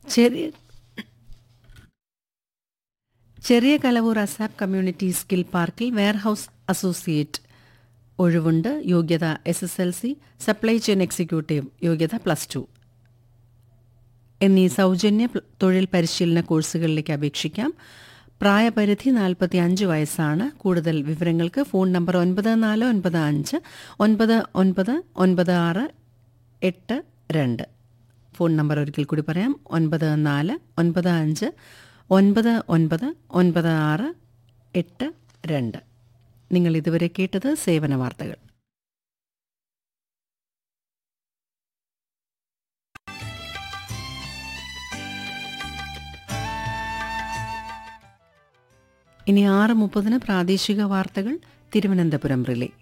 ചെറിയ ചെറിയ Kalavoor ASAP community skill പാർക്കിൽ വെയർഹൌസ് അസോസിയേറ്റ് ഒഴിവുണ്ട് യോഗ്യത S S L C supply chain executive യോഗ്യത പ്ലസ് ടു എന്നീ സൗജന്യ പ്ല- തൊഴിൽ പരിശീലന കോഴ്സുകളിലേക്ക് അപേക്ഷിക്കാം പ്രായപരിധി നാൽപ്പത്തി അഞ്ച് വയസ്സാണ് കൂടുതൽ വിവരങ്ങൾക്ക് ഫോൺ നമ്പർ ഒൻപത് നാല് ഒൻപത് അഞ്ച് ഒൻപത് ഒൻപത് ഒൻപത് ആറ് എട്ട് രണ്ട് ഫോൺ നമ്പർ ഒരിക്കൽ കൂടി പറയാം ഒൻപത് നാല് ഒൻപത് അഞ്ച് ഒൻപത് ഒൻപത് ഒൻപത് ആറ് എട്ട് രണ്ട് നിങ്ങൾ ഇതുവരെ കേട്ടത് സേവന വാർത്തകൾ ഇനി ആറ് മുപ്പതിന് പ്രാദേശിക വാർത്തകൾ തിരുവനന്തപുരം റിലേ